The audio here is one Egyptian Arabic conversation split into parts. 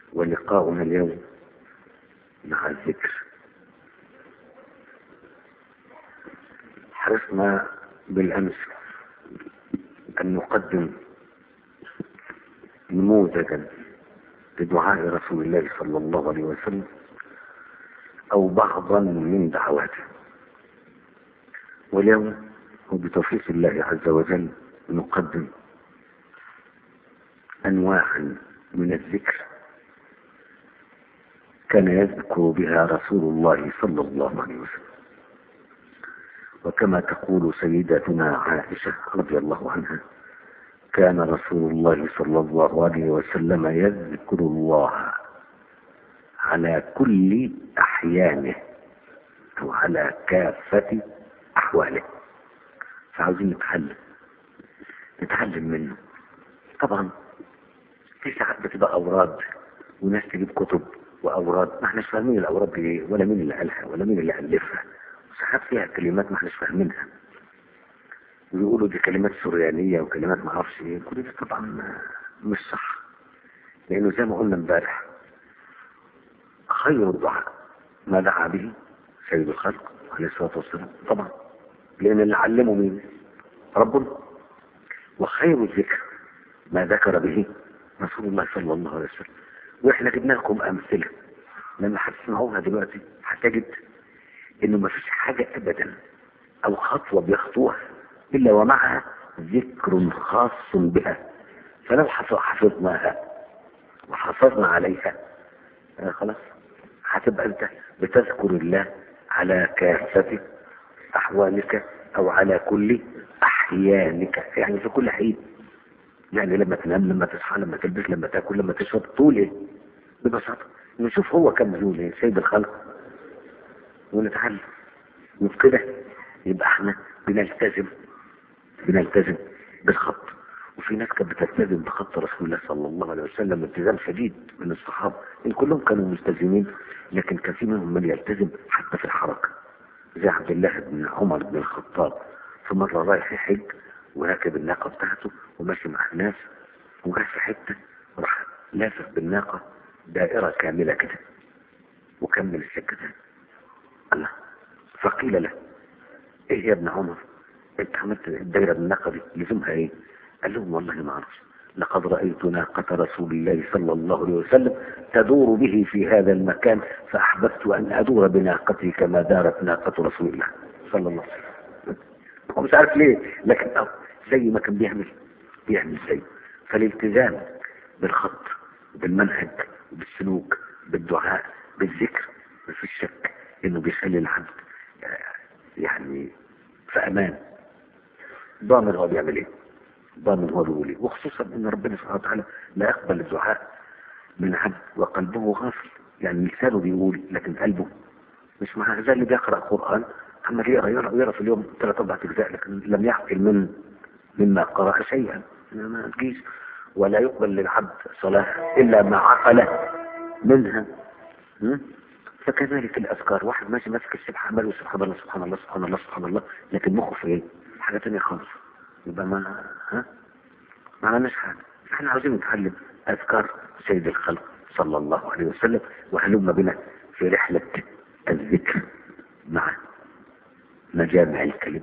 ولقاؤنا اليوم مع الذكر حرصنا بالأمس أن نقدم نموذجا لدعاء رسول الله صلى الله عليه وسلم أو بعضا من دعواته واليوم وبتوفيق الله عز وجل نقدم أنواعا من الذكر كان يذكر بها رسول الله صلى الله عليه وسلم وكما تقول سيدتنا عائشة رضي الله عنها كان رسول الله صلى الله عليه وسلم يذكر الله على كل أحيانه أو على كافة أحواله فعاوزين نتعلم نتعلم منه طبعا في ساعات بتبقى أوراد وناس تجيب كتب وأوراد ما احناش فاهمين الأوراد دي ايه ولا مين اللي قالها ولا مين اللي ألفها ساعات فيها كلمات ما احناش فاهمينها ويقولوا دي كلمات سوريانية وكلمات ما اعرفش ايه كل ده طبعا مش صح لأنه زي ما قلنا امبارح خير الدعاء ما دعا به سيد الخلق عليه الصلاة والسلام طبعا لأن اللي علمه مين ربنا وخير الذكر ما ذكر به رسول الله صلى الله عليه وسلم واحنا جبنا لكم امثله لما هتسمعوها دلوقتي هتجد انه ما فيش حاجه ابدا او خطوه بيخطوها الا ومعها ذكر خاص بها فلو حفظناها وحافظنا عليها آه خلاص هتبقى انت بتذكر الله على كافة احوالك او على كل احيانك يعني في كل حين يعني لما تنام لما تصحى لما تلبس لما تاكل لما تشرب طول ايه ببساطه نشوف هو كم بيقول ايه سيد الخلق ونتعلم وبكده يبقى احنا بنلتزم بنلتزم بالخط وفي ناس كانت بتلتزم بخط رسول الله صلى الله عليه وسلم التزام شديد من الصحابه ان كلهم كانوا ملتزمين لكن كان في منهم من يلتزم حتى في الحركه زي عبد الله بن عمر بن الخطاب في مره رايح يحج وراكب الناقة بتاعته وماشي مع الناس وجاء في حتة راح لافف بالناقة دائرة كاملة كده وكمل السكة تاني الله فقيل له ايه يا ابن عمر انت عملت الدائرة بالناقة دي لزومها ايه قال لهم والله ما اعرفش لقد رأيت ناقة رسول الله صلى الله عليه وسلم تدور به في هذا المكان فأحببت أن أدور بناقتي كما دارت ناقة رسول الله صلى الله عليه وسلم هو مش عارف ليه لكن أو زي ما كان بيعمل بيعمل زي فالالتزام بالخط بالمنهج بالسلوك بالدعاء بالذكر ما فيش شك انه بيخلي العبد يعني في امان ضامن هو بيعمل ايه ضامن هو بيقول ايه وخصوصا ان ربنا سبحانه وتعالى لا يقبل الدعاء من عبد وقلبه غافل يعني لسانه بيقول لكن قلبه مش مع زي اللي بيقرا قران عمال يقرا يقرا يقرا في اليوم ثلاث اربع اجزاء لكن لم يعقل من مما قرأ شيئا ما تجيش ولا يقبل للعبد صلاة إلا ما عقل منها فكذلك الأذكار واحد ماشي ماسك السبحة عمال سبحان الله سبحان الله سبحان الله سبحان الله لكن مخه في ايه؟ حاجة تانية خالص يبقى ما ها ما عملناش حاجة احنا عاوزين نتعلم أذكار سيد الخلق صلى الله عليه وسلم وهلم بنا في رحلة الذكر مع مجامع الكلم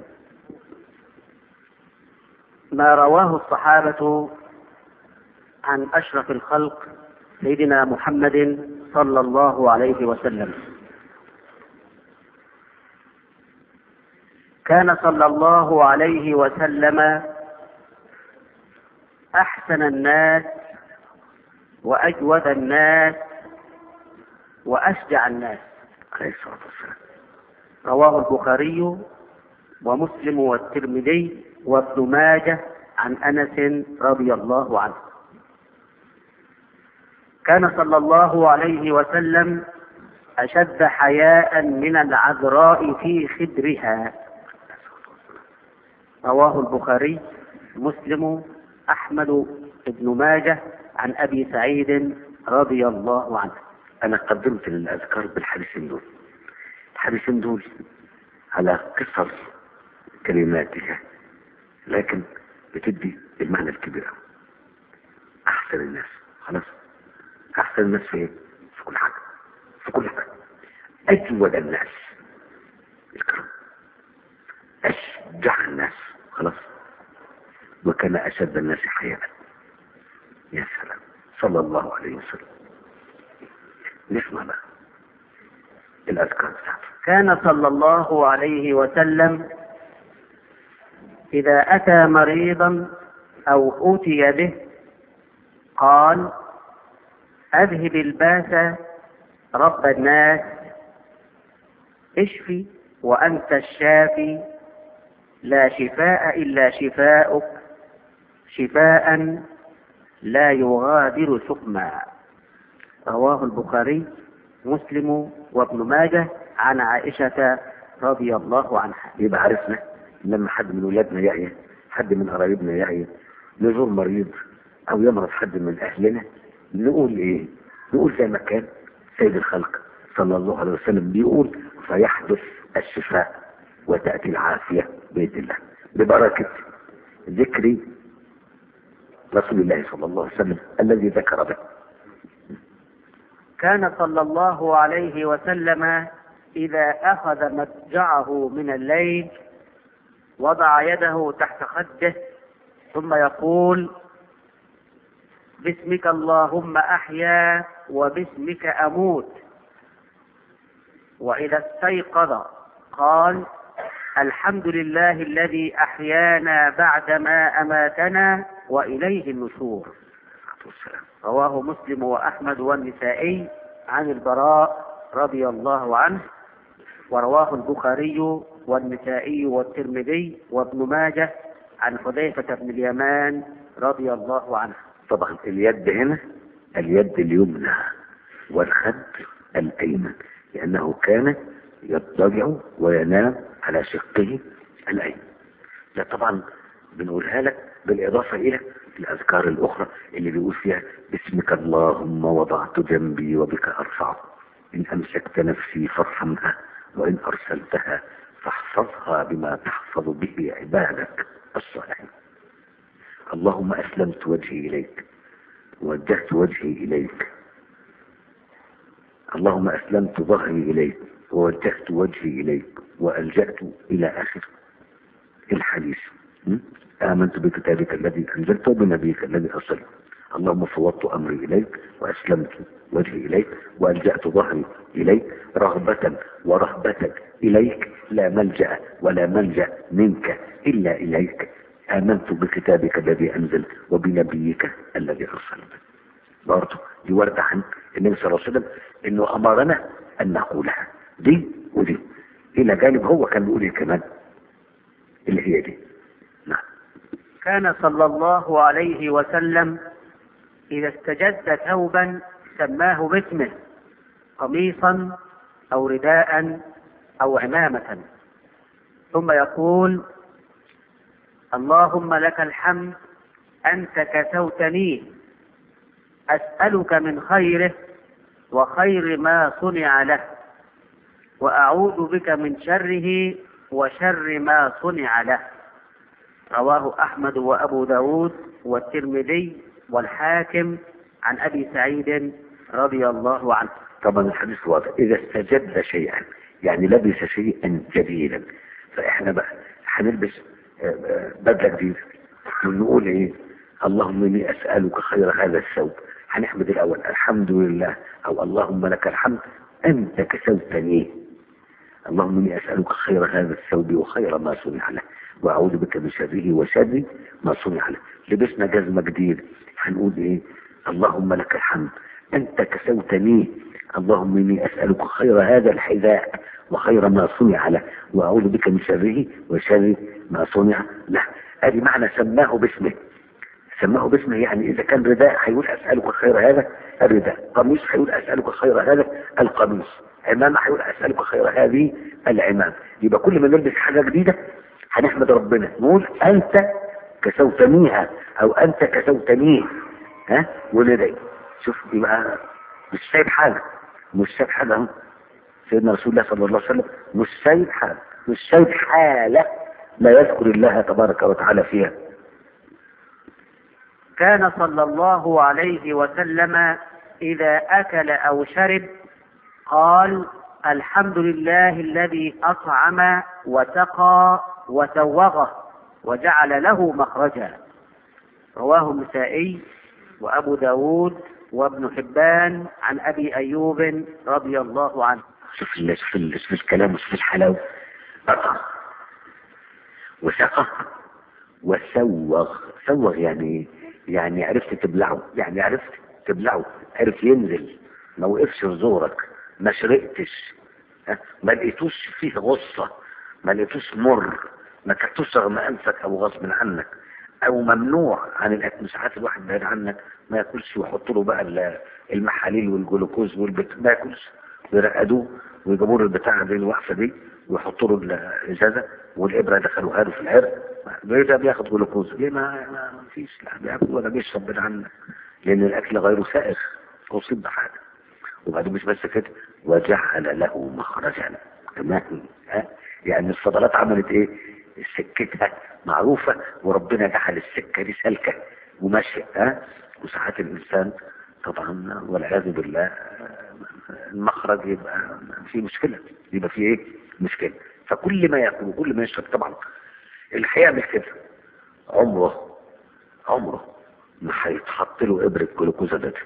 ما رواه الصحابة عن أشرف الخلق سيدنا محمد صلى الله عليه وسلم كان صلى الله عليه وسلم أحسن الناس وأجود الناس وأشجع الناس عليه الصلاة والسلام رواه البخاري ومسلم والترمذي وابن ماجه عن انس رضي الله عنه كان صلى الله عليه وسلم اشد حياء من العذراء في خدرها رواه البخاري مسلم احمد بن ماجه عن ابي سعيد رضي الله عنه أنا قدمت للأذكار بالحديثين دول الحديثين دول على قصر كلماتها لكن بتدي المعنى الكبير أوي. أحسن الناس خلاص أحسن احسن الناس في ايه في كل حاجه في كل حاجه اجود الناس الكرم اشجع الناس خلاص وكان اشد الناس حياء يا سلام صلى الله عليه وسلم نسمع بقى الاذكار بتاعته كان صلى الله عليه وسلم إذا أتى مريضا أو أوتي به قال أذهب الباس رب الناس اشفي وأنت الشافي لا شفاء إلا شفاؤك شفاء لا يغادر سقما رواه البخاري مسلم وابن ماجه عن عائشة رضي الله عنها يبقى عرفنا لما حد من ولادنا يعيا حد من قرايبنا يعيا نزور مريض او يمرض حد من اهلنا نقول ايه نقول زي ما كان سيد الخلق صلى الله عليه وسلم بيقول فيحدث الشفاء وتأتي العافية بإذن الله ببركة ذكر رسول الله صلى الله عليه وسلم الذي ذكر به كان صلى الله عليه وسلم إذا أخذ مضجعه من الليل وضع يده تحت خده ثم يقول باسمك اللهم أحيا وباسمك أموت وإذا استيقظ قال الحمد لله الذي أحيانا بعدما أماتنا وإليه النشور والسلام رواه مسلم وأحمد والنسائي عن البراء رضي الله عنه ورواه البخاري والنسائي والترمذي وابن ماجه عن حذيفة بن اليمان رضي الله عنه طبعا اليد هنا اليد اليمنى والخد الأيمن لأنه كان يضطجع وينام على شقه الأيمن ده طبعا بنقولها لك بالإضافة إلى الأذكار الأخرى اللي بيقول فيها باسمك اللهم وضعت جنبي وبك أرفع إن أمسكت نفسي فارحمها وإن أرسلتها فاحفظها بما تحفظ به عبادك الصالحين اللهم أسلمت وجهي إليك ووجهت وجهي إليك اللهم أسلمت ظهري إليك ووجهت وجهي إليك وألجأت إلى آخر الحديث م? آمنت بكتابك الذي أنزلت وبنبيك الذي أرسلت اللهم فوضت أمري إليك وأسلمت وجهي إليك وألجأت ظهري إليك رغبة ورهبة إليك لا ملجأ ولا ملجأ منك إلا إليك آمنت بكتابك الذي أنزلت وبنبيك الذي أرسلت برضه دي وردة عن النبي صلى الله عليه وسلم إنه أمرنا أن نقولها دي ودي إلى جانب هو كان بيقول إيه كمان اللي هي دي نعم كان صلى الله عليه وسلم إذا استجد ثوبا سماه باسمه قميصا أو رداء أو عمامة ثم يقول اللهم لك الحمد أنت كسوتني أسألك من خيره وخير ما صنع له وأعوذ بك من شره وشر ما صنع له رواه أحمد وأبو داود والترمذي والحاكم عن أبي سعيد رضي الله عنه طبعا الحديث واضح إذا استجد شيئا يعني لبس شيئا جديدا فإحنا بقى هنلبس آه، آه، بدلة جديدة ونقول إيه اللهم إني أسألك خير هذا الثوب هنحمد الأول الحمد لله أو اللهم لك الحمد أنت كسوتني اللهم إني أسألك خير هذا الثوب وخير ما صنع له وأعوذ بك من شره وشر ما صنع له لبسنا جزمة جديد هنقول إيه اللهم لك الحمد أنت كسوتني اللهم إني أسألك خير هذا الحذاء وخير ما صنع له وأعوذ بك من شره وشر ما صنع له أدي معنى سماه باسمه سماه باسمه يعني إذا كان رداء هيقول أسألك خير هذا الرداء قميص هيقول أسألك خير هذا القميص عمامة هيقول أسألك خير هذه العمام يبقى كل ما نلبس حاجة جديدة هنحمد ربنا نقول أنت كسوتنيها أو أنت كسوتنيه ها وندعي شوف يبقى مش سايب حاجة مش سايب حاجة اهو سيدنا رسول الله صلى الله عليه وسلم مش سايب حاجة مش سايب حالة لا يذكر الله تبارك وتعالى فيها كان صلى الله عليه وسلم إذا أكل أو شرب قال الحمد لله الذي أطعم وسقى وسوغه وجعل له مخرجا رواه النسائي وأبو داود وابن حبان عن أبي أيوب رضي الله عنه شوف ال- شوف ال- شوف الكلام وشوف الحلاوة أطعم وسقى وسوغ سوغ يعني يعني عرفت تبلعه يعني عرفت تبلعه عرف ينزل ما وقفش في زورك ما شرقتش ها؟ ما لقيتوش فيه غصة ما لقيتوش مر ما كلتوش رغم أنفك أو غصب عنك أو ممنوع عن الأكل ساعات الواحد بعيد عنك ما ياكلش ويحط له بقى ال- المحاليل والجلوكوز والبت ما ياكلش ويرقدوه ويجيبوا له البتاعة دي الوقفة دي ويحطوا له الإزازة والإبرة دخلوها له في العرق ده بياخد جلوكوز ليه ما ما ما فيش لا بياكل ولا بيشرب بعيد عنك لأن الأكل غير سائغ أصيب بحاجة وبعدين مش بس كده وجعل له مخرجا تمام ها يعني الفضلات عملت ايه سكتها معروفة وربنا جعل السكة دي سالكة وماشية ها وساعات الإنسان طبعا والعياذ بالله آه، المخرج يبقى في مشكلة يبقى في ايه مشكلة فكل ما ياكل وكل ما يشرب طبعا اللي هيعمل كده عمره عمره ما هيتحط له إبرة جلوكوزا ده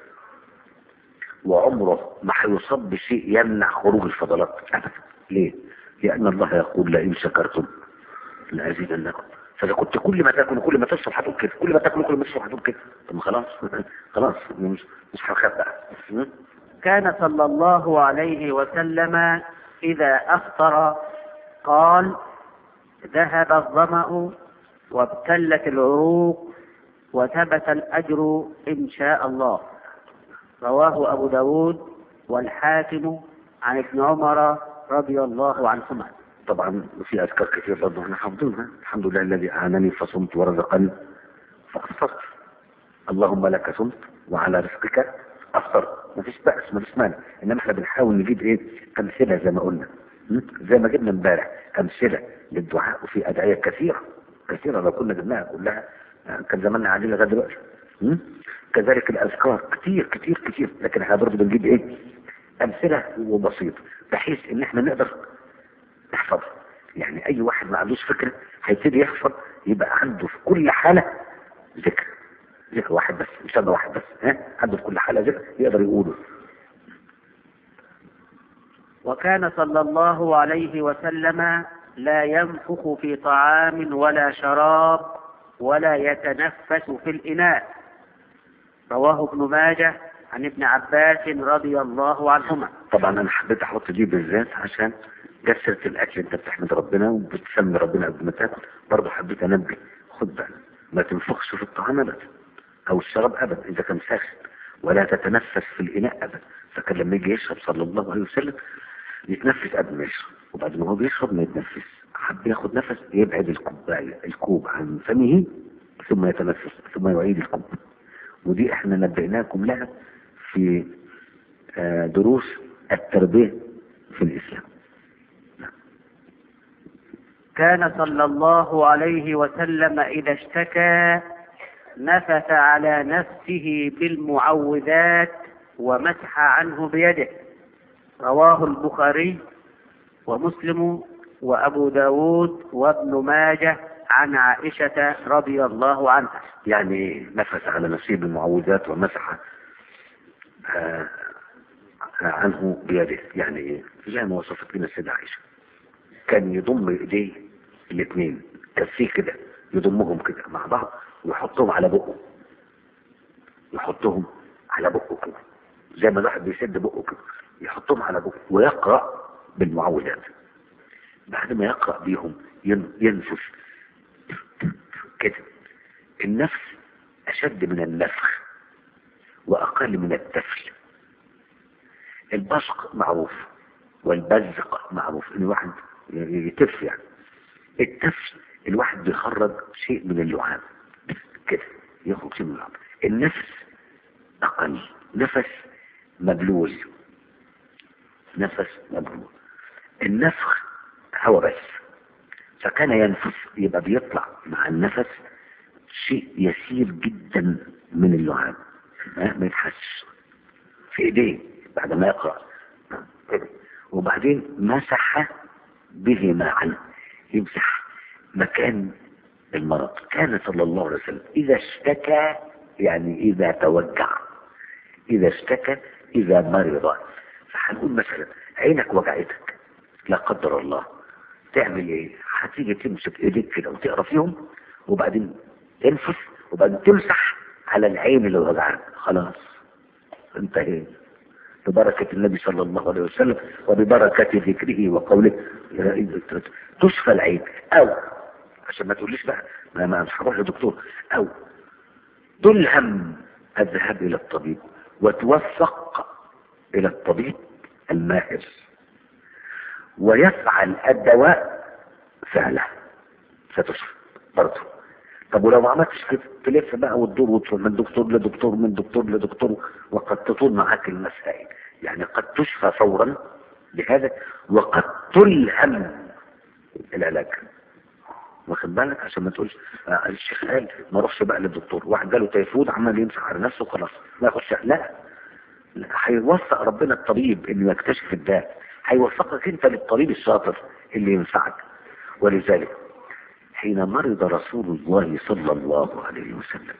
وعمره ما هيصاب بشيء يمنع خروج الفضلات ابدا ليه؟ لان الله يقول لئن شكرتم لازيدنكم فاذا كنت كل ما تاكل وكل ما تشرب هتقول كده كل ما تاكل وكل ما تشرب هتقول كده طب ما خلاص خلاص مش مش هنخاف بقى م? كان صلى الله عليه وسلم إذا أفطر قال ذهب الظمأ وابتلت العروق وثبت الأجر إن شاء الله رواه أبو داود والحاكم عن ابن عمر رضي الله عنهما طبعا في اذكار كتير برضه احنا حافظينها الحمد لله الذي اعانني فصمت ورزقني فافطرت اللهم لك صمت وعلى رزقك افطرت مفيش بأس مفيش مانع انما احنا بنحاول نجيب ايه امثله زي ما قلنا م? زي ما جبنا امبارح امثله للدعاء وفي ادعيه كثيره كثيره لو كنا جبناها كلها آه، كان زماننا قاعدين لغايه دلوقتي م? كذلك الاذكار كتير كتير كتير لكن احنا برضه بنجيب ايه امثله وبسيطه بحيث ان احنا نقدر نحفظها يعني اي واحد ما عندوش فكره هيبتدي يحفظ يبقى عنده في كل حاله ذكر ذكر واحد بس مش هذا واحد بس ها عنده في كل حاله ذكر يقدر يقوله وكان صلى الله عليه وسلم لا ينفخ في طعام ولا شراب ولا يتنفس في الإناء رواه ابن ماجه عن ابن عباس رضي الله عنهما طبعا انا حبيت احط دي بالذات عشان جسرة الاكل انت بتحمد ربنا وبتسمي ربنا قبل ما تاكل برضه حبيت انبه خد بالك ما تنفخش في الطعام ابدا او الشراب ابدا اذا كان ساخن ولا تتنفس في الاناء ابدا فكان لما يجي يشرب صلى الله عليه وسلم يتنفس قبل ما يشرب وبعد ما هو بيشرب ما يتنفس حب ياخد نفس يبعد الكوبايه الكوب عن فمه ثم يتنفس ثم يعيد الكوب ودي احنا نبهناكم لها في آه، دروس التربيه في الاسلام كان صلى الله عليه وسلم إذا اشتكى نفث على نفسه بالمعوذات ومسح عنه بيده رواه البخاري ومسلم وأبو داود وابن ماجه عن عائشة رضي الله عنها يعني نفس على نفسه بالمعوذات ومسح آه، عنه بيده يعني ايه زي ما وصفت لنا السيدة عائشة كان يضم ايديه الاثنين كفيه كده يضمهم كده مع بعض ويحطهم على بقه يحطهم على بقه كده زي ما الواحد بيسد بقه كده يحطهم على بقه ويقرأ بالمعوذات بعد ما يقرأ بيهم ين- ينفس كده النفس أشد من النفخ وأقل من التفل البصق معروف والبزق معروف ان الواحد يتف يعني التفل الواحد بيخرج شيء من اللعاب كده يخرج شيء من اللعاب النفس اقل نفس مبلول نفس مبلول النفخ هو بس فكان ينفس يبقى بيطلع مع النفس شيء يسير جدا من اللعاب ما ما يتحسش في ايديه بعد ما يقرأ كده. وبعدين مسح بهما عنه يمسح مكان المرض كان صلى الله عليه وسلم إذا اشتكى يعني إذا توجع إذا اشتكى إذا مرض فهنقول مثلا عينك وجعتك لا قدر الله تعمل ايه هتيجي تمسك ايديك كده وتقرا فيهم وبعدين تنفس وبعدين تمسح على العين اللي وجعك خلاص انتهينا ببركة النبي صلى الله عليه وسلم وببركة ذكره وقوله تشفى العين او عشان ما تقوليش بقى ما ما مش هروح لدكتور او تلهم الذهاب الى الطبيب وتوثق الى الطبيب الماهر ويفعل الدواء فعله ستشفى برضه طب ولو ما عملتش كده تلف بقى وتدور وتدور من دكتور لدكتور من دكتور لدكتور وقد تطول معاك المسائل يعني قد تشفى فورا بهذا وقد تلهم العلاج واخد بالك عشان ما تقولش آه الشيخ قال ما اروحش بقى للدكتور واحد جاله تيفود عمال يمسح على نفسه وخلاص ما ياخدش لا لا، هيوفق ربنا الطبيب انه يكتشف الداء هيوفقك انت للطبيب الشاطر اللي ينفعك ولذلك حين مرض رسول الله صلى الله عليه وسلم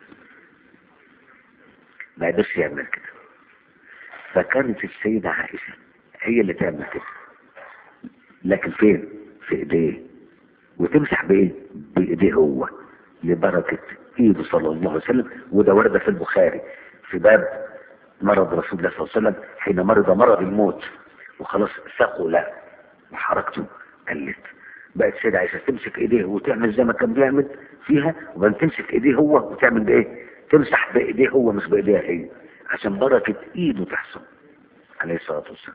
ما قدرش يعمل كده فكانت السيدة عائشة هي اللي تعمل كده لكن فين في ايديه وتمسح بايه بايديه هو لبركة ايده صلى الله عليه وسلم وده ورد في البخاري في باب مرض رسول الله صلى الله عليه وسلم حين مرض مرض الموت وخلاص ثقل وحركته قلت بقت سيدة عائشة تمسك ايديه وتعمل زي ما كان بيعمل فيها وبعدين تمسك ايديه هو وتعمل بايه تمسح بايديه هو مش بايديها هي عشان بركة ايده تحصل عليه الصلاة والسلام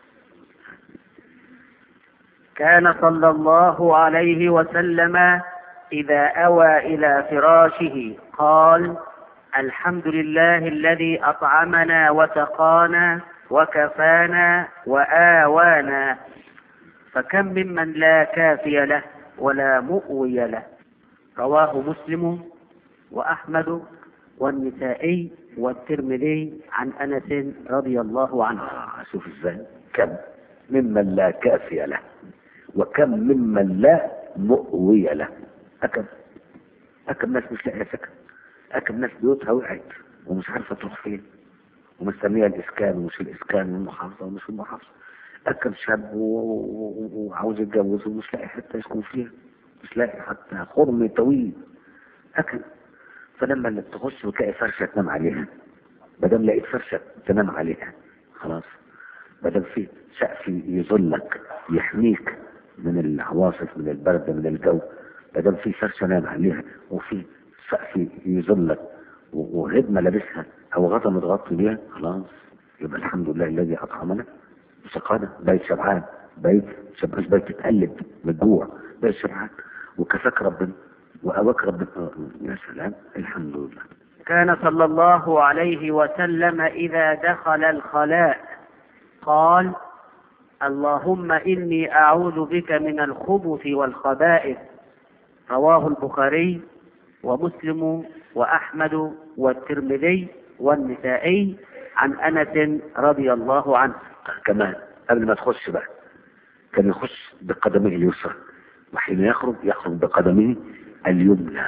كان صلى الله عليه وسلم إذا أوى إلى فراشه قال الحمد لله الذي أطعمنا وسقانا وكفانا وآوانا فكم ممن لا كافي له ولا مؤوي له رواه مسلم وأحمد والنسائي والترمذي عن أنس رضي الله عنه آه شوف ازاي كم ممن لا كافي له وكم ممن لا مؤوي له أكم أكم ناس مش لاقيه سكن أكم ناس بيوتها وقعت ومش عارفة تروح فين ومستنية الإسكان ومش الإسكان والمحافظة ومش المحافظة أكم شاب و- و- و- وعاوز يتجوز ومش لاقي حتة يسكن فيها مش لاقي حتى خرم طويل أكل فلما اللي تخش وتلاقي فرشة تنام عليها بدل لقيت فرشة تنام عليها خلاص بدل في سقف يظلك يحميك من العواصف من البرد من الجو بدل في فرشة نام عليها وفي سقف يظلك و- وهدمة لابسها أو غطا متغطي بيها خلاص يبقى الحمد لله الذي أطعمنا وسقانا بيت شبعان بيت شبعان بيت تتقلب من الجوع بيت شبعان وكفاك ربنا وأواك ربنا آه، يا سلام الحمد لله كان صلى الله عليه وسلم إذا دخل الخلاء قال اللهم إني أعوذ بك من الخبث والخبائث رواه البخاري ومسلم وأحمد والترمذي والنسائي عن أنس رضي الله عنه كمان قبل ما تخش بقى كان يخش بقدمه اليسرى وحين يخرج يخرج بقدمه اليمنى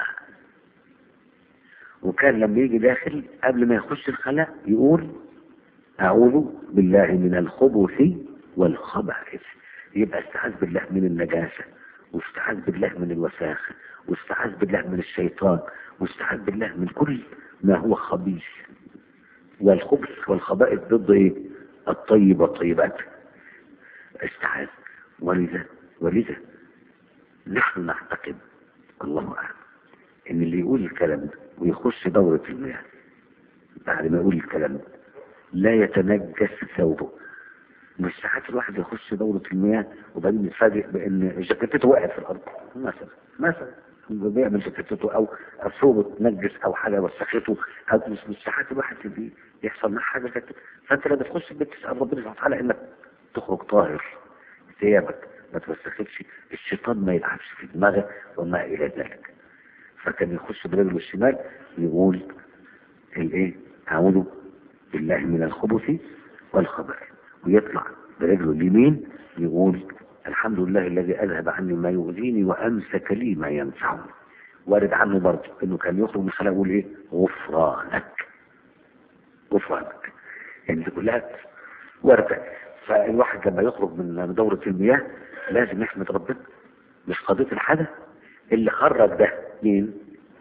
وكان لما يجي داخل قبل ما يخش الخلاء يقول أعوذ بالله من الخبث والخبائث يبقى استعاذ بالله من النجاسة واستعاذ بالله من الوساخة واستعاذ بالله من الشيطان واستعاذ بالله من كل ما هو خبيث والخبث والخبائث ضد ايه الطيب والطيبات استعاذ ولذا ولذا نحن نعتقد الله اعلم ان اللي يقول الكلام ده ويخش دورة المياه بعد ما يقول الكلام ده لا يتنجس ثوبه مش ساعات الواحد يخش دورة المياه وبعدين يتفاجئ بان جاكيتته وقعت في الارض مثلا مثلا هو بيعمل جاكيتته او أو ثوبه اتنجس او حاجه وسخته او مش مش ساعات الواحد بي- يحصل معاه حاجه زي كده فانت لما تخش البيت تسال ربنا سبحانه وتعالى انك تخرج طاهر ثيابك ما توسختش الشيطان ما يلعبش في دماغك وما الى ذلك فكان يخش برجله الشمال يقول الايه اعوذ بالله من الخبث والخبر ويطلع برجله اليمين يقول الحمد لله الذي اذهب عني ما يؤذيني وامسك لي ما ينفعني وارد عنه برضه انه كان يخرج من الصلاه يقول ايه غفرانك غفرانك يعني دي كلها وارده فالواحد لما يخرج من دوره المياه لازم يحمد ربنا مش قضيه الحدث اللي خرج ده مين؟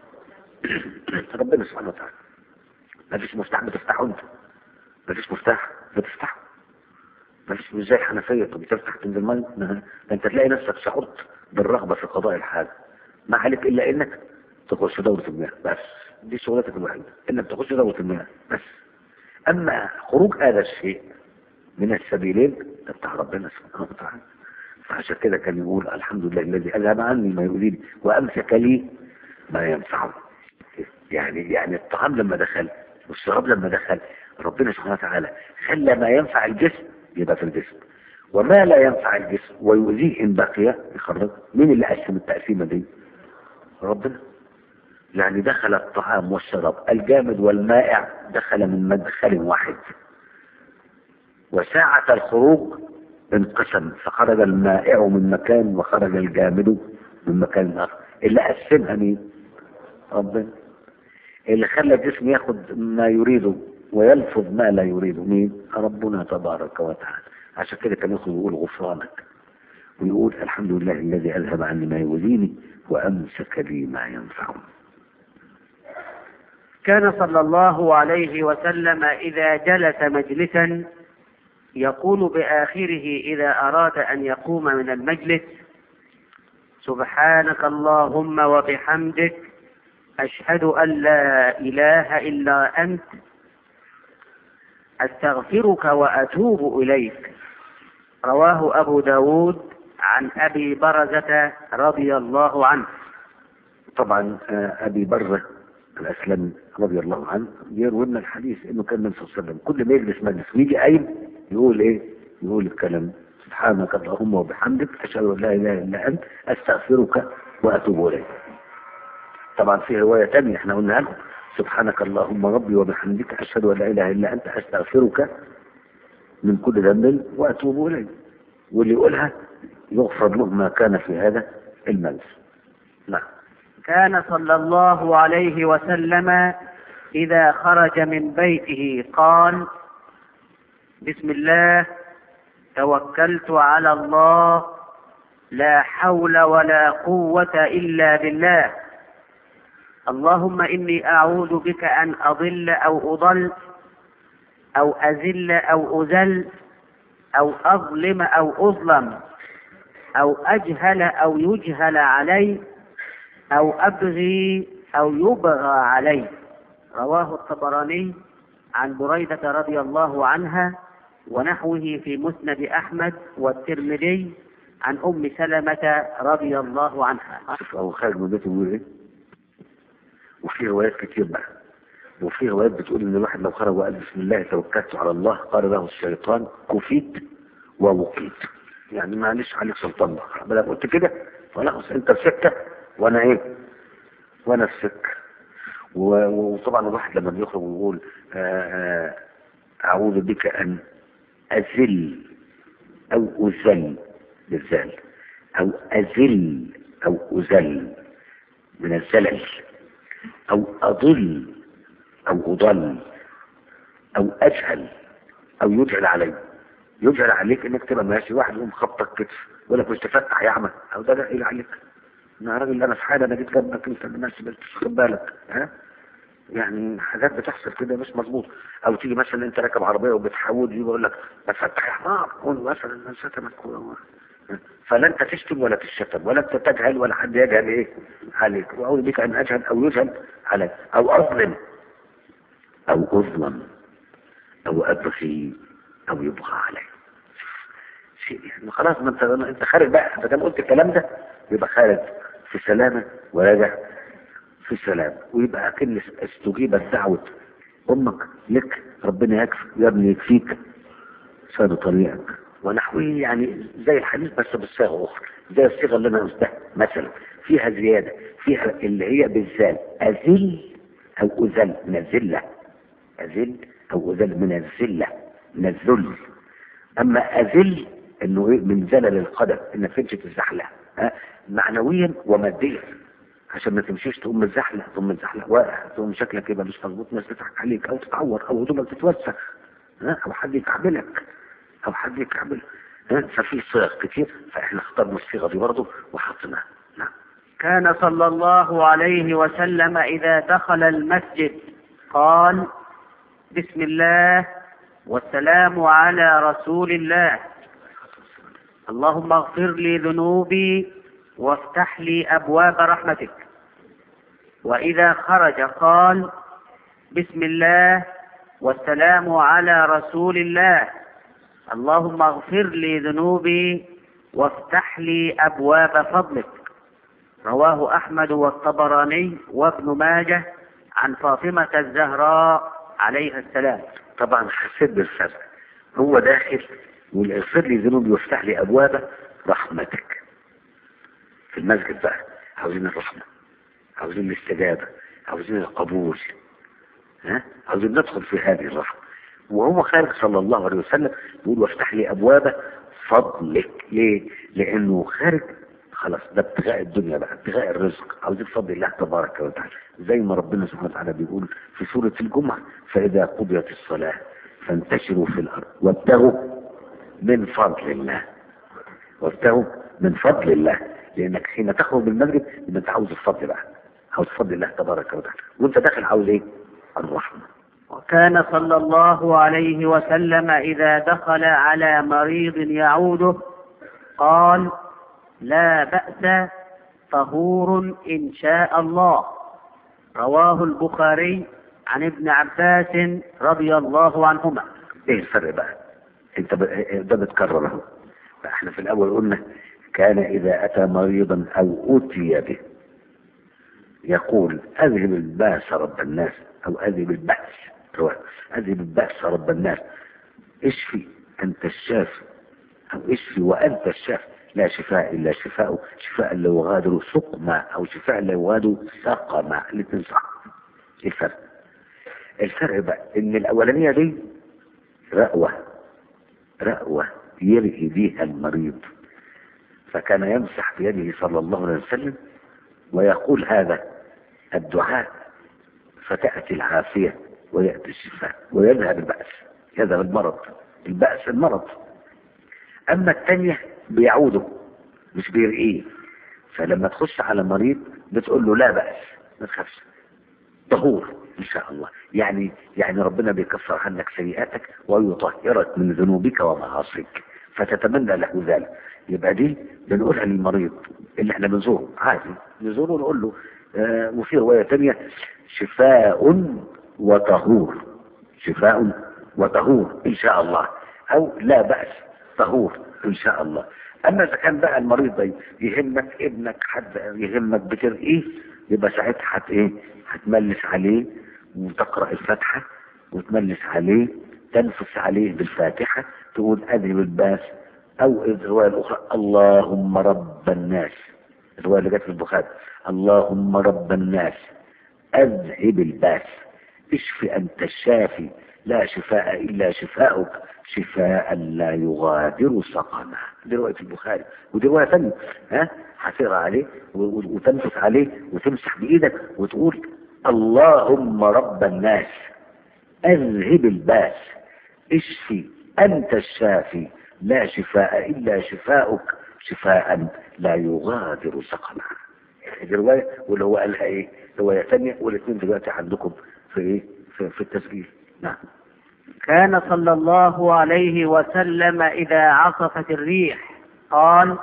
ربنا سبحانه وتعالى ما فيش مفتاح بتفتحه انت ما فيش مفتاح بتفتحه ما فيش مش زي الحنفيه طب بتفتح تنزل الميه ده انت تلاقي نفسك شعرت بالرغبه في قضاء الحاجه ما عليك الا انك تخش دوره المياه بس دي شغلتك الوحيده انك تخش دوره المياه بس اما خروج هذا الشيء من السبيلين ده بتاع ربنا سبحانه وتعالى فعشان كده كان يقول الحمد لله الذي اذهب عني ما يؤذيني وامسك لي ما ينفعني يعني يعني الطعام لما دخل والشراب لما دخل ربنا سبحانه وتعالى خلى ما ينفع الجسم يبقى في الجسم وما لا ينفع الجسم ويؤذيه ان بقي يخرج مين اللي قسم التقسيمه دي؟ ربنا يعني دخل الطعام والشراب الجامد والمائع دخل من مدخل واحد وساعة الخروج انقسم فخرج المائع من مكان وخرج الجامد من مكان آخر اللي قسمها مين؟ ربنا اللي خلى الجسم ياخد ما يريده ويلفظ ما لا يريده مين؟ ربنا تبارك وتعالى عشان كده كان يخرج يقول غفرانك ويقول الحمد لله الذي أذهب عني ما يؤذيني وأمسك لي ما ينفعني كان صلى الله عليه وسلم إذا جلس مجلسا يقول بآخره إذا أراد أن يقوم من المجلس سبحانك اللهم وبحمدك أشهد أن لا إله إلا أنت أستغفرك وأتوب إليك رواه أبو داود عن أبي برزة رضي الله عنه طبعا آه، أبي برزة الأسلمي رضي الله عنه يروي لنا الحديث إنه كان النبي صلى الله عليه وسلم كل ما يجلس مجلس ويجي قايم يقول إيه؟ يقول الكلام سبحانك اللهم وبحمدك أشهد أن لا إله إلا أنت أستغفرك وأتوب إليك طبعا في رواية تانية احنا قلنا لكم سبحانك اللهم ربي وبحمدك أشهد أن لا إله إلا أنت أستغفرك من كل ذنب وأتوب إليك واللي يقولها يغفر له ما كان في هذا المجلس نعم كان صلى الله عليه وسلم إذا خرج من بيته قال بسم الله توكلت على الله لا حول ولا قوة إلا بالله اللهم إني أعوذ بك أن أضل أو أضل أو أزل أو أزل أو أظلم أو أظلم أو أجهل أو يجهل علي أو أبغي أو يبغى علي رواه الطبراني عن بريدة رضي الله عنها ونحوه في مسند أحمد والترمذي عن أم سلمة رضي الله عنها شوف أبو خالد من بيته بيقول إيه وفي روايات كتير بقى وفي روايات بتقول إن الواحد لو خرج وقال بسم الله توكلت على الله قال له الشيطان كفيت ووقيت يعني معلش عليك سلطان بقى بلا قلت كده خلاص أنت في سكة وأنا إيه وأنا في سكة و- وطبعا الواحد لما بيخرج ويقول آه، آه، أعوذ بك أن أذل أو أذل بالذال أو أذل أو أذل من الزلل أو أضل أو أضل أو أجهل أو يجهل علي يجهل عليك إنك تبقى ماشي واحد يقوم خبطك كتف ويقول لك مش تفتح يا أعمى أو ده داخل عليك أنا راجل أنا في حالة أنا جيت جنبك أنت اللي ماشي بس خد بالك ها يعني حاجات بتحصل كده مش مظبوط او تيجي مثلا انت راكب عربيه وبتحاول يقول لك ما تفتح يا حمار قول مثلا من شتمك و- فلا انت تشتم ولا تشتم ولا انت تجهل ولا حد يجهل ايه عليك واعوذ بك ان اجهل او يجهل عليك او اظلم او اظلم او ابغي او يبغى علي شيء يعني خلاص ما انت انت خارج بقى ما دام قلت الكلام ده يبقى خارج في سلامه وراجع في سلام ويبقى اكن استجيبت دعوه امك لك ربنا يكفي يا ابني يكفيك ساد طريقك ونحوه يعني زي الحديث بس بصيغه اخرى زي الصيغه اللي انا قلتها مثلا فيها زياده فيها اللي هي بالذال اذل او اذل من الذله اذل او ازل من الذله من الذل اما اذل انه ايه من زلل القدم انك تمشي تتزحلق ها معنويا وماديا عشان ما تمشيش تقوم متزحلق تقوم متزحلق واقع تقوم شكلك يبقى مش مظبوط ناس تضحك عليك او تتعور او هدومك تتوسخ ها او حد يكعبلك او حد يكعبلك ها ففي صيغ كتير فاحنا اخترنا الصيغه دي برضه وحطيناها نعم كان صلى الله عليه وسلم إذا دخل المسجد قال بسم الله والسلام على رسول الله اللهم اغفر لي ذنوبي وافتح لي أبواب رحمتك وإذا خرج قال بسم الله والسلام على رسول الله اللهم اغفر لي ذنوبي وافتح لي أبواب فضلك رواه أحمد والطبراني وابن ماجه عن فاطمة الزهراء عليها السلام طبعا حسيت بالفرق هو داخل يقول اغفر لي ذنوبي وافتح لي ابواب رحمتك في المسجد بقى عاوزين الرحمه عاوزين الاستجابه عاوزين القبول ها عاوزين ندخل في هذه الرحمه وهو خارج صلى الله عليه وسلم يقول وافتح لي ابواب فضلك ليه؟ لانه خارج خلاص ده ابتغاء الدنيا بقى ابتغاء الرزق عاوزين فضل الله تبارك وتعالى زي ما ربنا سبحانه وتعالى بيقول في سورة الجمعة فإذا قضيت الصلاة فانتشروا في الأرض وابتغوا من فضل الله وابتغوا من فضل الله لأنك حين تخرج من المسجد يبقى أنت عاوز الفضل بقى عاوز فضل الله تبارك وتعالى وأنت داخل عاوز إيه؟ الرحمة وكان صلى الله عليه وسلم إذا دخل على مريض يعوده قال لا بأس طهور إن شاء الله رواه البخاري عن ابن عباس رضي الله عنهما ايه الفرق بقى انت ب... ده بتكرر اهو بقى احنا في الاول قلنا كان اذا اتى مريضا او اتي به يقول اذهب الباس رب الناس او اذهب البأس هو اذهب البأس رب الناس اشفي انت الشافي او اشفي وانت الشافي لا شفاء الا شفاء شفاء لا يغادر سقما او شفاء لا يغادر سقما الاثنين صح ايه الفرق الفرق بقى ان الاولانيه دي رأوة رأوة يرقي بيها المريض فكان يمسح بيده صلى الله عليه وسلم ويقول هذا الدعاء فتأتي العافية ويأتي الشفاء ويذهب البأس يذهب المرض البأس المرض أما الثانية بيعوده مش بيرقيه فلما تخش على مريض بتقول له لا بأس ما تخافش طهور ان شاء الله يعني يعني ربنا بيكفر عنك سيئاتك ويطهرك من ذنوبك ومعاصيك فتتمنى له ذلك يبقى دي بنقولها للمريض اللي احنا بنزوره عادي نزوره ونقول له آه وفي رواية تانية شفاء وطهور شفاء وطهور ان شاء الله او لا بأس طهور ان شاء الله اما اذا كان بقى المريض ده يهمك ابنك حد يهمك بترقيه يبقى ساعتها هت ايه هتملس عليه وتقرأ الفاتحة وتملس عليه تنفس عليه بالفاتحة تقول أذهب الباس أو الرواية الأخرى اللهم رب الناس الرواية اللي جت في البخاري اللهم رب الناس أذهب الباس اشف أنت الشافي لا شفاء إلا شفاؤك شفاء لا يغادر سقما دي رواية البخاري ودي رواية ثانية ها هتقرا عليه وتنفس عليه وتمسح بإيدك وتقول اللهم رب الناس اذهب الباس اشفي انت الشافي لا شفاء الا شفاؤك شفاء لا يغادر سقما دي روايه واللي هو قالها ايه روايه ثانيه والاثنين دلوقتي عندكم في ايه في, في التسجيل نعم كان صلى الله عليه وسلم إذا عصفت الريح قال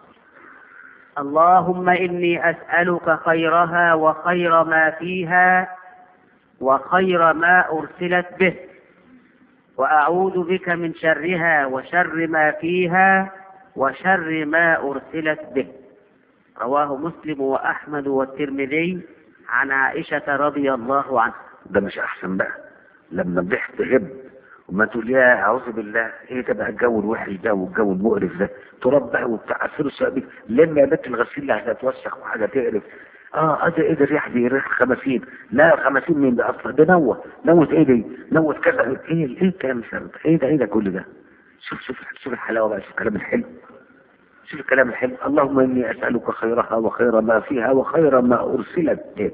اللهم إني أسألك خيرها وخير ما فيها وخير ما أرسلت به وأعوذ بك من شرها وشر ما فيها وشر ما أرسلت به رواه مسلم وأحمد والترمذي عن عائشة رضي الله عنها ده مش احسن بقى لما الريح تهب وما تقول يا اعوذ بالله ايه ده بقى الجو الوحش ده والجو المقرف ده تراب بقى وبتاع عصير الشبابيك لما يا بنت الغسيل اللي هتتوسخ وحاجه تقرف اه ادي ايه ده الريح دي ريح خمسين لا خمسين مين ده اصلا ده نوة نوة ايه دي نوة كذا ايه ايه الكلام الفارغ ده؟ ايه ده ايه ده كل ده شوف شوف شوف الحلاوة بقى شوف الكلام الحلو شوف الكلام الحلو اللهم اني اسألك خيرها وخير ما فيها وخير ما ارسلت به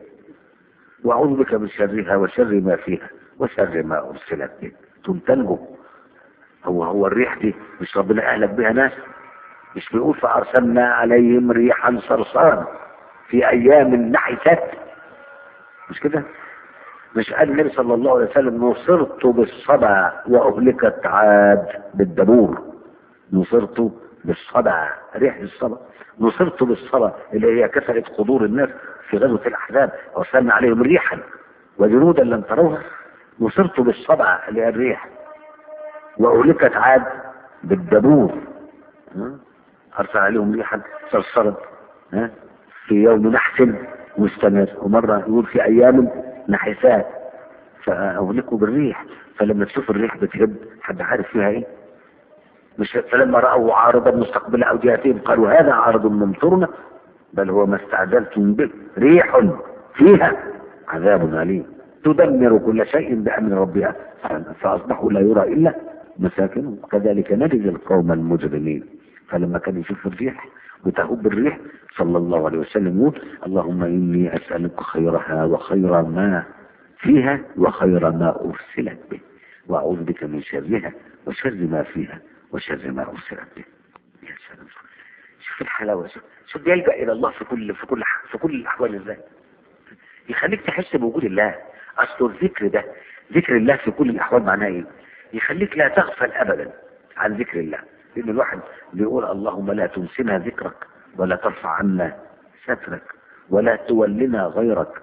واعوذ بك من شرها وشر ما فيها وشر ما ارسلت به ثم تنجو هو هو الريح دي مش ربنا اهلك بها ناس مش بيقول فارسلنا عليهم ريحا صرصارا في ايام نحست مش كده مش قال النبي صلى الله عليه وسلم نصرت بالصدع واهلكت عاد بالدبور نصرت بالصدع ريح الصدع نصرت بالصدع اللي هي كسرت قدور الناس في غزوة الأحزاب وارسلنا عليهم ريحا وجنودا لم تروها نصرت بالصدع اللي هي الريح وأهلكت عاد بالدبور ها؟ أرسل عليهم ريحا صرصرا ها؟ في يوم نحس مستمر ومرة يقول في أيام نحسات فأهلكوا بالريح فلما تشوف الريح بتهب حد عارف فيها ايه مش فلما رأوا عارضا مستقبل أودياتهم قالوا هذا عارض ممطرنا بل هو ما استعجلتم به ريح فيها عذاب أليم تدمر كل شيء بأمر ربها فأصبحوا لا يرى إلا مساكنهم كذلك نجزي القوم المجرمين فلما كان يشوف الريح وتهب الريح صلى الله عليه وسلم يقول اللهم إني أسألك خيرها وخير ما فيها وخير ما أرسلت به وأعوذ بك من شرها وشر ما فيها وشر ما أرسلت به يا سلام شوف الحلاوة شوف, شوف بيلجأ إلى الله في كل في كل في كل الأحوال إزاي يخليك تحس بوجود الله أصل الذكر ده ذكر الله في كل الأحوال معناه إيه؟ يخليك لا تغفل أبدا عن ذكر الله لأن الواحد بيقول اللهم لا تنسنا ذكرك ولا ترفع عنا سترك ولا تولنا غيرك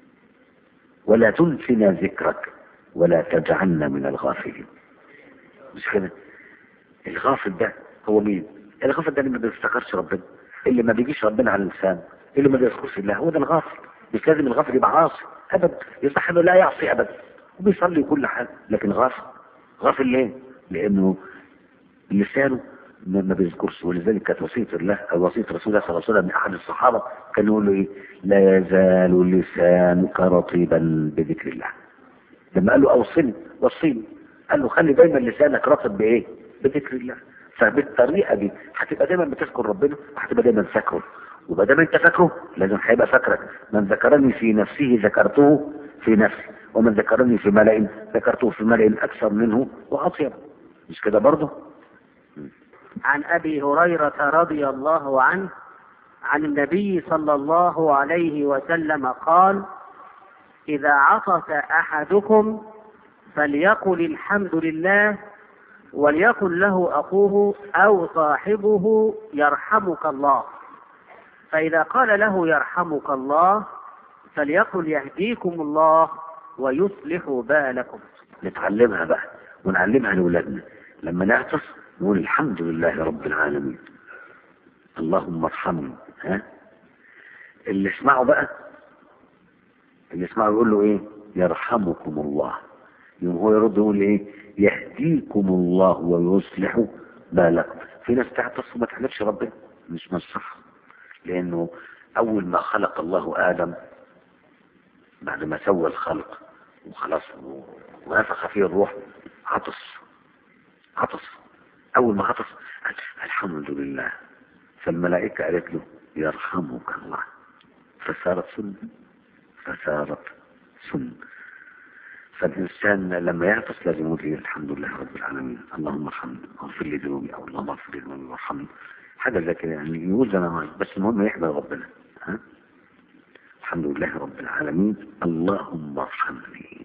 ولا تنسنا ذكرك ولا تجعلنا من الغافلين مش كده الغافل ده هو مين الغافل ده اللي ما بيفتكرش ربنا اللي ما بيجيش ربنا على اللسان اللي ما بيذكرش الله هو ده الغافل مش لازم الغافل يبقى عاصي ابدا يصح انه لا يعصي ابدا وبيصلي كل حاجه لكن غافل غافل ليه لانه لسانه ما ما بيذكرش ولذلك كانت وصيه الله او وصيه رسول الله صلى الله عليه وسلم من احد الصحابه كان يقول له ايه لا يزال لسانك رطيبا بذكر الله لما قال له اوصني وصيني قال له خلي دايما لسانك رطب بايه بذكر الله فبالطريقه دي هتبقى دايما بتذكر ربنا وهتبقى دايما فاكره وما دام انت فاكره لازم هيبقى فاكرك من ذكرني في نفسه ذكرته في نفسي ومن ذكرني في ملأ ذكرته في ملأ اكثر منه واطيب مش كده برضه عن أبي هريرة رضي الله عنه عن النبي صلى الله عليه وسلم قال إذا عطس أحدكم فليقل الحمد لله وليقل له أخوه أو صاحبه يرحمك الله فإذا قال له يرحمك الله فليقل يهديكم الله ويصلح بالكم نتعلمها بقى ونعلمها لاولادنا لما نعطس نقول الحمد لله رب العالمين اللهم ارحمني ها اللي يسمعه بقى اللي يسمعه يقول له ايه يرحمكم الله يوم هو يرد يقول ايه يهديكم الله ويصلح بالكم في ناس تعطس وما تحلفش ربنا مش من الصح لانه اول ما خلق الله ادم بعد ما سوى الخلق وخلاص ونفخ فيه الروح عطس عطس اول ما عطس قال الحمد لله فالملائكة قالت له يرحمك الله فصارت سنة فصارت سنة فالإنسان لما يعطس لازم يقول لي الحمد لله رب العالمين اللهم ارحمني اغفر لي ذنوبي أو اللهم اغفر لي ذنوبي وارحمني حاجة زي كده يعني يقول زي ما هو، بس المهم يحمد ربنا ها الحمد لله رب العالمين اللهم ارحمني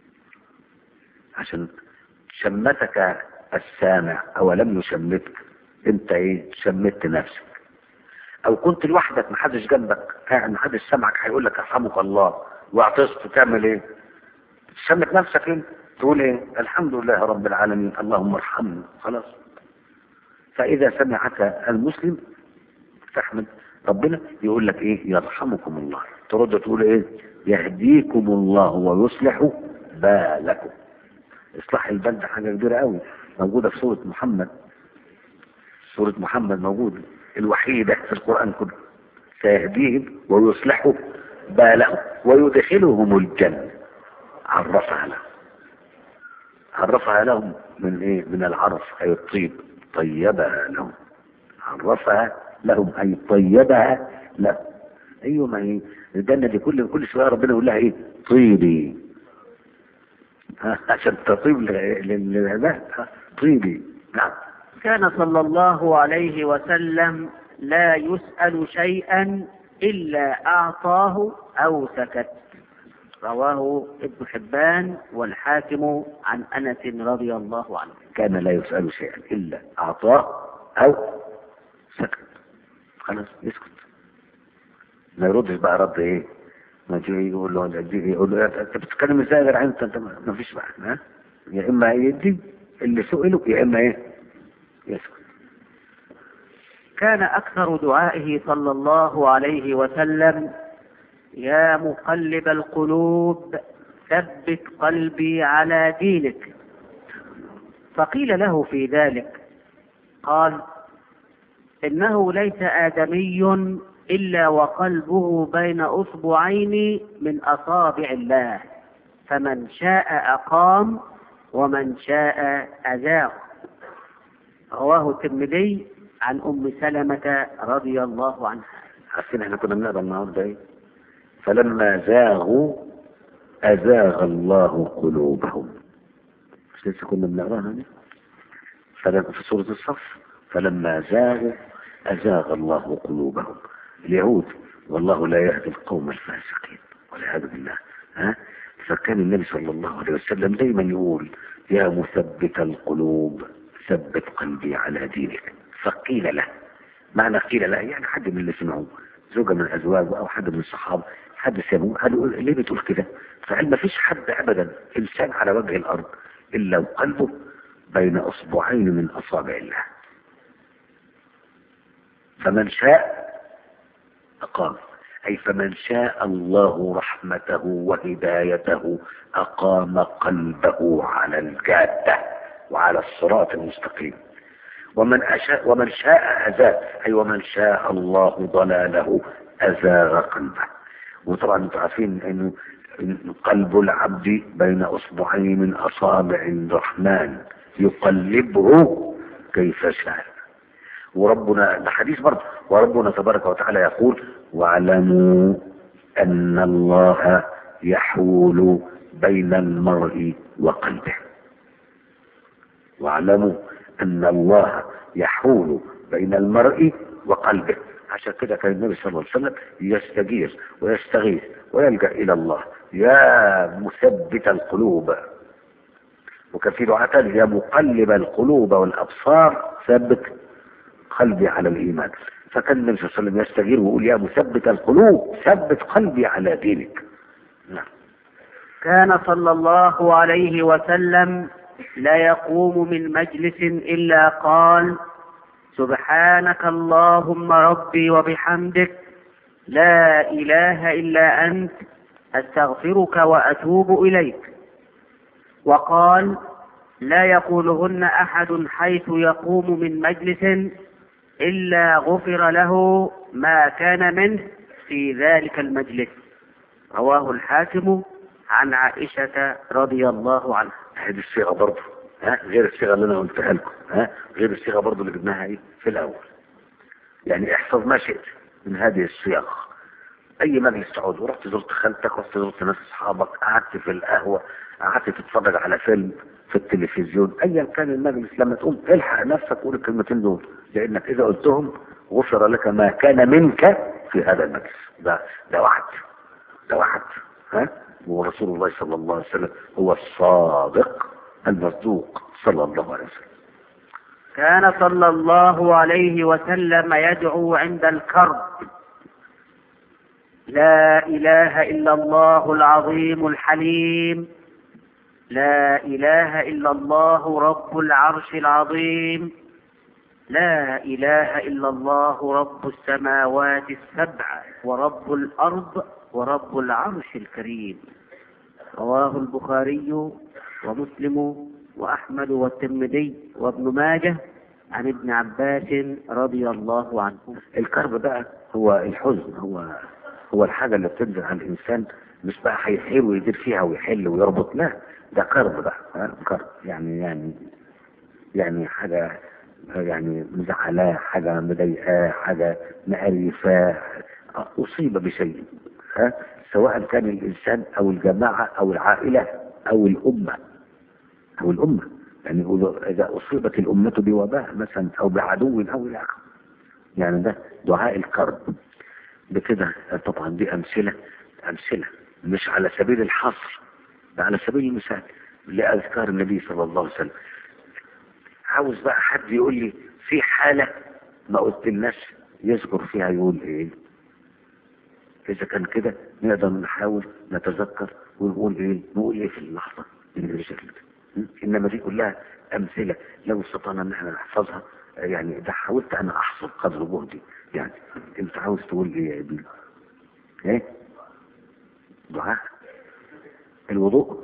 عشان شمتك السامع أولم يشمتك انت ايه شمت نفسك او كنت لوحدك محدش جنبك قاعد محدش سمعك هيقول لك ارحمك الله واعطست تعمل ايه تشمت نفسك انت تقول ايه الحمد لله رب العالمين اللهم ارحمني خلاص فاذا سمعك المسلم تحمد ربنا يقول لك ايه يرحمكم الله ترد تقول ايه يهديكم الله ويصلح بالكم اصلاح البال ده حاجه كبيره قوي موجوده في سوره محمد سوره محمد موجوده الوحيده في القران كله سيهديهم ويصلح بالهم ويدخلهم الجنة عرفها لهم عرفها لهم من ايه من العرف اي الطيب طيبها لهم عرفها لهم اي طيبها لهم ايوه ما هي الجنة دي كل كل شوية ربنا يقول لها ايه طيبي ها، عشان تطيب لل- لل- للعباد ها، طيبي نعم كان صلى الله عليه وسلم لا يسأل شيئا إلا أعطاه أو سكت رواه ابن حبان والحاكم عن أنس رضي الله عنه كان لا يسأل شيئا إلا أعطاه أو سكت خلاص يسكت ما يردش بقى رد إيه ما تيجي يقول له أنت تيجي يقول له أنت بتتكلم إزاي يا جدع أنت أنت ما ما فيش بقى ها يا إما يدي اللي سئله يا إما إيه يسكت كان أكثر دعائه صلى الله عليه وسلم يا مقلب القلوب ثبت قلبي على دينك فقيل له في ذلك قال إنه ليس آدمي إلا وقلبه بين أصبعين من أصابع الله فمن شاء أقام ومن شاء أزاغ رواه الترمذي عن أم سلمة رضي الله عنها عارفين احنا كنا بنقرا النهارده ايه فلما زاغوا ازاغ الله قلوبهم مش لسه كنا بنقراها دي فلما في سوره الصف فلما زاغوا ازاغ الله قلوبهم اليهود والله لا يهدي القوم الفاسقين والعياذ بالله ها فكان النبي صلى الله عليه وسلم دايما يقول يا مثبت القلوب ثبت قلبي على دينك فقيل له معنى قيل لا يعني حد من اللي سمعوه زوجة من أزواجه أو حد من الصحابة حد سمعوه قالوا ليه بتقول كده فقال ما فيش حد أبدا إنسان على وجه الأرض إلا وقلبه بين أصبعين من أصابع الله فمن شاء أقام أي فمن شاء الله رحمته وهدايته أقام قلبه على الجادة وعلى الصراط المستقيم ومن أشاء ومن شاء أزاغ أي ومن شاء الله ضلاله أزاغ قلبه وطبعا انتم عارفين انه إن قلب العبد بين اصبعين من اصابع الرحمن يقلبه كيف شاء وربنا الحديث برضه وربنا تبارك وتعالى يقول واعلموا ان الله يحول بين المرء وقلبه واعلموا ان الله يحول بين المرء وقلبه عشان كده كان النبي صلى الله عليه وسلم يستجير ويستغيث ويلجا الى الله يا مثبت القلوب وكان في دعاء تاني يا مقلب القلوب والابصار ثبت قلبي على الايمان فكان النبي صلى الله عليه وسلم يستجير ويقول يا مثبت القلوب ثبت قلبي على دينك نعم كان صلى الله عليه وسلم لا يقوم من مجلس إلا قال سبحانك اللهم ربي وبحمدك لا إله إلا أنت أستغفرك وأتوب إليك وقال لا يقولهن أحد حيث يقوم من مجلس إلا غفر له ما كان منه في ذلك المجلس رواه الحاكم عن عائشة رضي الله عنها هذه الصيغه برضه ها غير الصيغه اللي انا قلتها لكم ها غير الصيغه برضه اللي جبناها ايه في الاول يعني احفظ ما شئت من هذه الصيغ اي مجلس تقعد ورحت زرت خالتك رحت زرت ناس اصحابك قعدت في القهوه قعدت تتفرج على فيلم في التلفزيون ايا كان المجلس لما تقوم الحق نفسك قول الكلمتين دول لانك اذا قلتهم غفر لك ما كان منك في هذا المجلس ده ده وعد ده وعد ها ورسول الله صلى الله عليه وسلم هو الصادق المصدوق صلى الله عليه وسلم كان صلى الله عليه وسلم يدعو عند الكرب لا إله إلا الله العظيم الحليم لا إله إلا الله رب العرش العظيم لا إله إلا الله رب السماوات السبع ورب الأرض ورب العرش الكريم رواه البخاري ومسلم وأحمد والترمذي وابن ماجه عن ابن عباس رضي الله عنه الكرب بقى هو الحزن هو هو الحاجة اللي بتنزل على الإنسان مش بقى هيحيل ويدير فيها ويحل ويربط لا ده كرب بقى ها؟ كرب يعني يعني يعني حاجة يعني مزعلاه حاجة مضايقاه حاجة مقرفاه أصيب بشيء ها سواء كان الإنسان أو الجماعة أو العائلة أو الأمة أو الأمة يعني إذا أصيبت الأمة بوباء مثلا أو بعدو أو إلى آخره يعني ده دعاء الكرب بكده طبعا دي أمثلة أمثلة مش على سبيل الحصر ده على سبيل المثال لأذكار النبي صلى الله عليه وسلم عاوز بقى حد يقول لي في حالة ما قلت الناس يذكر فيها يقول ايه اذا كان كده نقدر نحاول نتذكر ونقول ايه نقول ايه في اللحظة اللي بالشكل ده انما دي كلها امثلة لو استطعنا ان احنا نحفظها يعني ده حاولت انا احصل قدر جهدي يعني انت عاوز تقول ايه يا ابني ايه دعاء الوضوء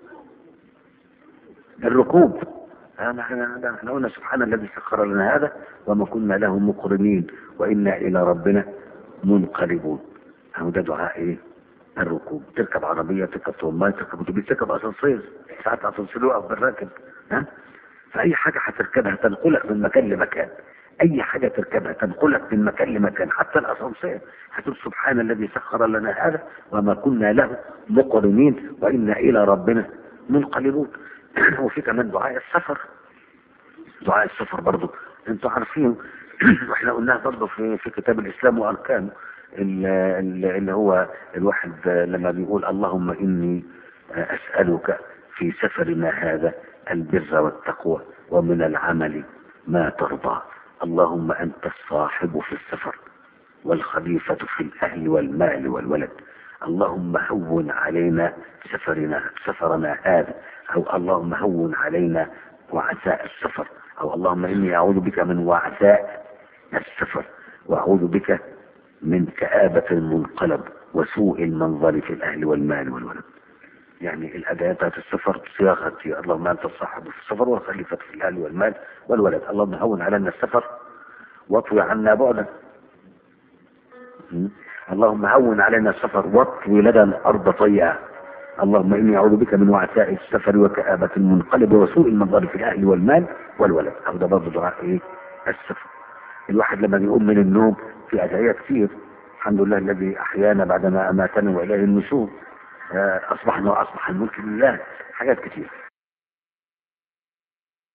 الركوب احنا احنا احنا قلنا سبحان الذي سخر لنا هذا وما كنا له مقرنين وانا الى ربنا منقلبون اهو ده دعاء ايه الركوب تركب عربية تركب طومات تركب اتوبيس تركب اسانسير ساعات اسانسير يقف بالراكب ها فاي حاجة هتركبها تنقلك من مكان لمكان اي حاجة تركبها تنقلك من مكان لمكان حتى الاسانسير هتقول سبحان الذي سخر لنا هذا وما كنا له مقرنين وانا الى ربنا منقلبون وفي كمان دعاء السفر دعاء السفر برضو انتوا عارفين واحنا قلناها برضو في في كتاب الاسلام واركانه اللي هو الواحد لما بيقول اللهم اني اسالك في سفرنا هذا البر والتقوى ومن العمل ما ترضى اللهم انت الصاحب في السفر والخليفة في الاهل والمال والولد اللهم هون علينا سفرنا سفرنا هذا او اللهم هون علينا وعثاء السفر او اللهم اني اعوذ بك من وعثاء السفر واعوذ بك من كآبة المنقلب وسوء المنظر في الاهل والمال والولد يعني الاداة السفر صياغة اللهم انت الصاحب في السفر والخليفة في الاهل والمال والولد اللهم هون علينا السفر واطوي عنا بعدا اللهم هون علينا السفر واطوي لنا الارض طيئا اللهم اني اعوذ بك من وعثاء السفر وكآبة المنقلب وسوء المنظر في الاهل والمال والولد او ده برضه دعاء ايه السفر الواحد لما بيقوم من النوم في ادعية كتير الحمد لله الذي احيانا بعدما اماتنا واليه النشور اصبحنا واصبح الملك لله حاجات كتير